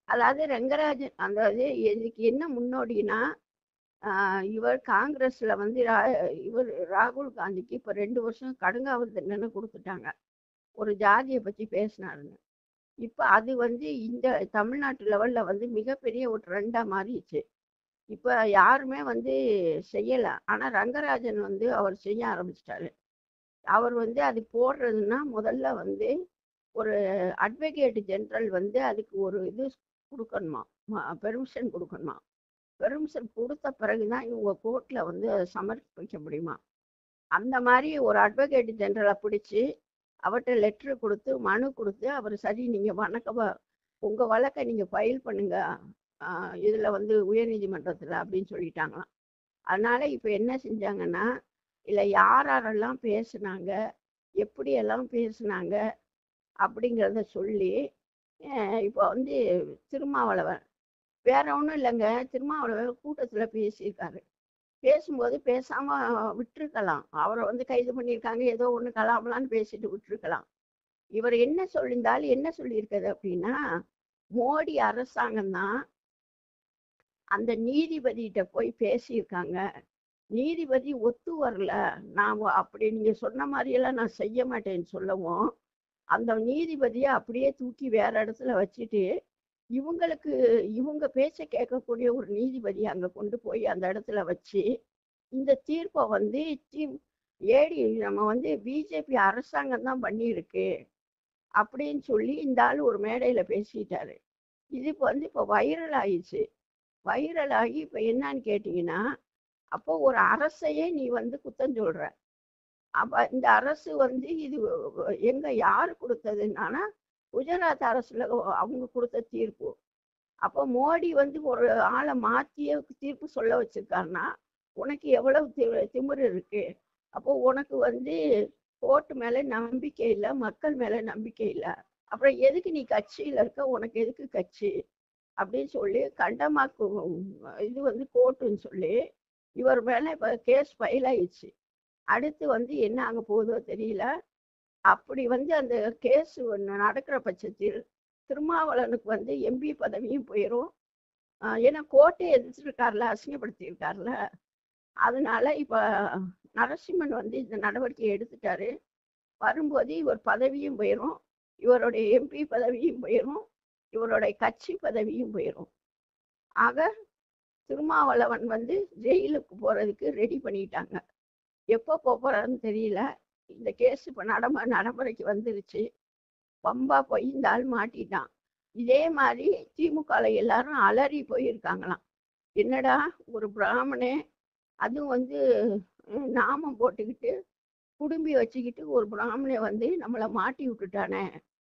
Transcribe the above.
அதாவது ரெங்கராஜன் அதாவது இதுக்கு என்ன முன்னோடினா ஆஹ் இவர் காங்கிரஸ்ல வந்து ரா- இவர் ராகுல் காந்திக்கு இப்ப ரெண்டு வருஷம் கடுங்காவல் தண்டனை கொடுத்துட்டாங்க ஒரு ஜாதியை பத்தி பேசினாருன்னு இப்ப அது வந்து இந்த தமிழ்நாட்டு லெவல்ல வந்து மிகப்பெரிய ஒரு ட்ரெண்டா மாறிடுச்சு இப்ப யாருமே வந்து செய்யல ஆனா ரங்கராஜன் வந்து அவர் செய்ய ஆரம்பிச்சிட்டாரு அவர் வந்து அது போடுறதுன்னா முதல்ல வந்து ஒரு அட்வொகேட் ஜெனரல் வந்து அதுக்கு ஒரு இது கொடுக்கணுமா பெர்மிஷன் கொடுக்கணுமா பெர்மிஷன் கொடுத்த பிறகுதான் இவங்க கோர்ட்ல வந்து அதை சமர்ப்பிக்க முடியுமா அந்த மாதிரி ஒரு அட்வொகேட் ஜெனரலை பிடிச்சி அவர்கிட்ட லெட்ரு கொடுத்து மனு கொடுத்து அவர் சரி நீங்கள் வணக்க உங்கள் வழக்கை நீங்கள் ஃபைல் பண்ணுங்க ஆஹ் இதுல வந்து உயர்நீதிமன்றத்தில் அப்படின்னு சொல்லிட்டாங்களாம் அதனால இப்போ என்ன செஞ்சாங்கன்னா இல்லை யார் யாரெல்லாம் பேசுனாங்க எப்படியெல்லாம் பேசுனாங்க அப்படிங்கிறத சொல்லி அஹ் இப்போ வந்து திருமாவளவன் வேற ஒன்றும் இல்லைங்க திருமாவளவன் கூட்டத்தில் பேசியிருக்காரு பேசும்போது பேசாம விட்டுருக்கலாம் அவரை வந்து கைது பண்ணியிருக்காங்க ஏதோ ஒன்று கலாமலான்னு பேசிட்டு விட்டுருக்கலாம் இவர் என்ன சொல்லியிருந்தாலும் என்ன சொல்லியிருக்காரு அப்படின்னா மோடி அரசாங்கம் தான் அந்த நீதிபதிகிட்ட போய் பேசியிருக்காங்க நீதிபதி ஒத்து வரல நான் அப்படி நீங்க சொன்ன மாதிரியெல்லாம் நான் செய்ய மாட்டேன்னு சொல்லவும் அந்த நீதிபதியை அப்படியே தூக்கி வேற இடத்துல வச்சுட்டு இவங்களுக்கு இவங்க பேச்ச கேட்கக்கூடிய ஒரு நீதிபதி அங்க கொண்டு போய் அந்த இடத்துல வச்சு இந்த தீர்ப்பை வந்து தி- ஏடி நம்ம வந்து பிஜேபி அரசாங்கம் தான் பண்ணியிருக்கு அப்படின்னு சொல்லி இந்த ஆள் ஒரு மேடையில பேசிட்டாரு இது இப்போ வந்து இப்போ வைரல் ஆயிடுச்சு வைரல் ஆகி இப்போ என்னன்னு கேட்டிங்கன்னா அப்போ ஒரு அரசையே நீ வந்து குத்தம் சொல்ற அப்ப இந்த அரசு வந்து இது எங்க யாரு கொடுத்ததுன்னா குஜராத் அரசுல அவங்க கொடுத்த தீர்ப்பு அப்போ மோடி வந்து ஒரு ஆளை மாத்தியே தீர்ப்பு சொல்ல வச்சிருக்காருன்னா உனக்கு எவ்வளவு தி- திமிரு இருக்கு அப்போ உனக்கு வந்து கோர்ட்டு மேல நம்பிக்கை இல்லை மக்கள் மேல நம்பிக்கை இல்லை அப்புறம் எதுக்கு நீ கட்சியில இருக்க உனக்கு எதுக்கு கட்சி அப்படின்னு சொல்லி கண்டமாக்கு இது வந்து கோர்ட்டுன்னு சொல்லி இவர் மேல இப்ப கேஸ் ஃபைல் ஆயிடுச்சு அடுத்து வந்து என்ன ஆக போகுதோ தெரியல அப்படி வந்து அந்த கேஸ் நடக்கிற பட்சத்தில் திருமாவளவனுக்கு வந்து எம்பி பதவியும் போயிடும் ஏன்னா கோர்ட்டை எதிர்த்திருக்காருல அசிங்கப்படுத்தியிருக்காருல அதனால இப்ப நரசிம்மன் வந்து இந்த நடவடிக்கை எடுத்துட்டாரு வரும்போது இவர் பதவியும் போயிடும் இவருடைய எம்பி பதவியும் போயிடும் இவருடைய கட்சி பதவியும் போயிடும் ஆக திருமாவளவன் வந்து ஜெயிலுக்கு போறதுக்கு ரெடி பண்ணிட்டாங்க எப்போ போக போறாருன்னு தெரியல இந்த கேஸ் இப்போ நடம நடைமுறைக்கு வந்துருச்சு பம்பா போய் இந்த ஆள் மாட்டிட்டான் இதே மாதிரி திமுகல எல்லாரும் அலறி போயிருக்காங்களாம் என்னடா ஒரு பிராமணே அதுவும் வந்து உம், நாமம் போட்டுக்கிட்டு குடும்பி வச்சுக்கிட்டு ஒரு பிராமணே வந்து நம்மளை மாட்டி விட்டுட்டானே